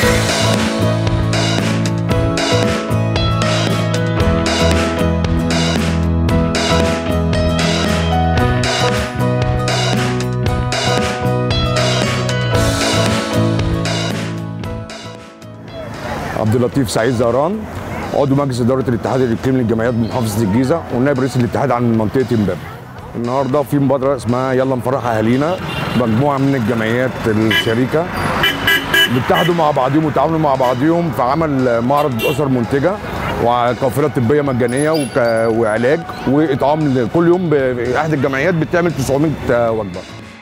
عبد اللطيف سعيد زهران عضو مجلس اداره الاتحاد الاقليمي للجمعيات بمحافظه الجيزه ونائب رئيس الاتحاد عن منطقه امبابه. النهارده في مبادره اسمها يلا نفرح اهالينا مجموعه من الجمعيات الشريكه بيتحدوا مع بعضهم وتعاونوا مع بعضهم في عمل معرض اسر منتجه وقافله طبيه مجانيه وك... وعلاج واطعام كل يوم ب... احد الجمعيات بتعمل 900 وجبه.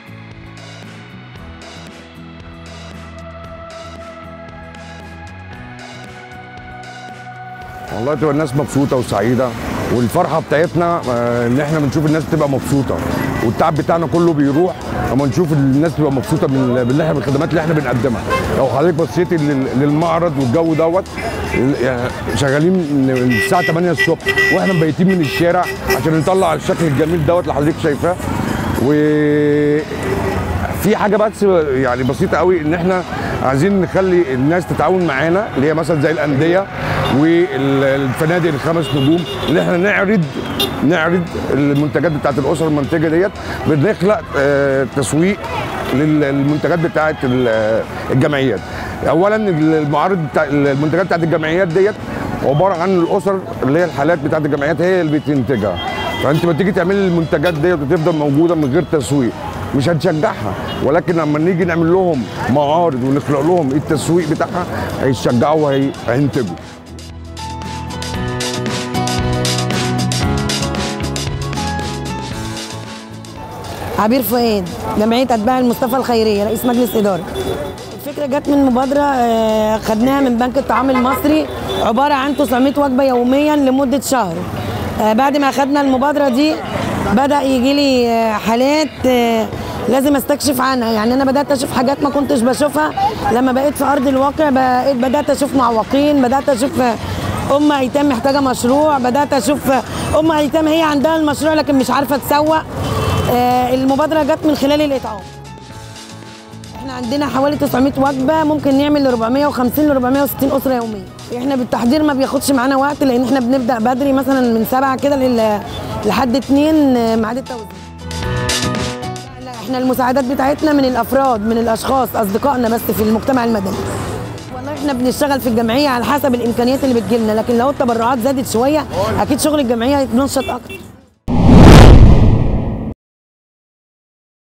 والله تبقى الناس مبسوطه وسعيده والفرحه بتاعتنا آه، ان احنا بنشوف الناس تبقى مبسوطه والتعب بتاعنا كله بيروح لما نشوف الناس تبقى مبسوطه بال- باللي احنا بالخدمات اللي احنا بنقدمها لو حضرتك بصيتي لل- للمعرض والجو دوت ال- يعني شغالين من الساعه 8 الصبح واحنا مبيتين من الشارع عشان نطلع الشكل الجميل دوت اللي حضرتك شايفاه و في حاجه بس يعني بسيطه قوي ان احنا عايزين نخلي الناس تتعاون معانا اللي هي مثلا زي الانديه والفنادق الخمس نجوم اللي احنا نعرض نعرض المنتجات بتاعت الاسر المنتجه ديت بنخلق آه، تسويق للمنتجات بتاعت ال- الجمعيات اولا المعارض بتاع المنتجات بتاعت الجمعيات ديت عباره عن الاسر اللي هي الحالات بتاعت الجمعيات هي اللي بتنتجها فانت ما تيجي تعملي المنتجات ديت وتفضل موجوده من غير تسويق مش هنشجعها ولكن لما نيجي نعمل لهم معارض ونخلق لهم التسويق بتاعها هيشجعوا وهينتجوا عبير فؤاد جمعيه اتباع المصطفى الخيريه رئيس مجلس اداره الفكره جت من مبادره آه، خدناها من بنك الطعام المصري عباره عن 900 وجبه يوميا لمده شهر آه، بعد ما خدنا المبادره دي بدا يجي لي آه، حالات آه، لازم استكشف عنها يعني انا بدات اشوف حاجات ما كنتش بشوفها لما بقيت في ارض الواقع بقيت بدات اشوف معوقين بدات اشوف آه، ام ايتام محتاجه مشروع بدات اشوف آه، ام ايتام هي عندها المشروع لكن مش عارفه تسوق آه، المبادره جت من خلال الاطعام احنا عندنا حوالي 900 وجبه ممكن نعمل ل 450 ل 460 اسره يوميا احنا بالتحضير ما بياخدش معانا وقت لان احنا بنبدا بدري مثلا من 7 كده لل- لحد 2 آه، ميعاد التوزيع لا احنا المساعدات بتاعتنا من الافراد من الاشخاص اصدقائنا بس في المجتمع المدني والله احنا بنشتغل في الجمعيه على حسب الامكانيات اللي بتجيلنا لكن لو التبرعات زادت شويه اكيد شغل الجمعيه هيتنشط اكتر